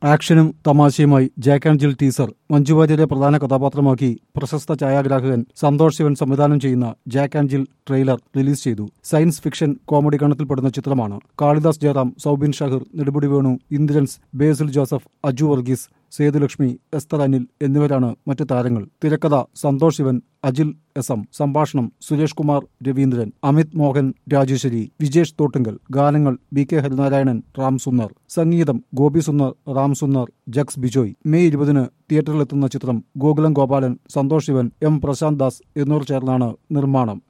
ആക്ഷനും തമാശയുമായി Jack and Jill teaser Manju വാര്യരെ പ്രധാന കഥാപാത്രമാക്കി പ്രശസ്ത ഛായാഗ്രാഹകൻ സന്തോഷ് ശിവൻ സംവിധാനം ചെയ്യുന്ന Jack and Jill trailer release ചെയ്തു സയൻസ് ഫിക്ഷൻ കോമഡി ഗണത്തിൽപ്പെടുന്ന ചിത്രമാണ് കാളിദാസ് ജയറാം സൗബിൻ ഷാഹിർ നെടുമുടി വേണു ഇന്ദ്രൻസ് ബേസിൽ ജോസഫ് അജു വർഗീസ് സേതുലക്ഷ്മി എസ്തർ അനിൽ എന്നിവരാണ് മറ്റു താരങ്ങൾ തിരക്കഥ സന്തോഷ് ശിവൻ അജിൽ എസ് എം സംഭാഷണം സുരേഷ് കുമാർ രവീന്ദ്രൻ അമിത് മോഹൻ രാജേശ്വരി വിജേഷ് തോട്ടുങ്കൽ ഗാനങ്ങൾ ബി കെ ഹരിനാരായണൻ റാം സുന്ദർ സംഗീതം ഗോപി സുന്ദർ റാം സുന്ദർ ജക്സ് ബിജോയ് മെയ് ഇരുപതിന് തിയേറ്ററിലെത്തുന്ന ചിത്രം ഗോകുലം ഗോപാലൻ സന്തോഷ് ശിവൻ എം പ്രശാന്ത് ദാസ് എന്നിവർ ചേർന്നാണ് നിർമ്മാണം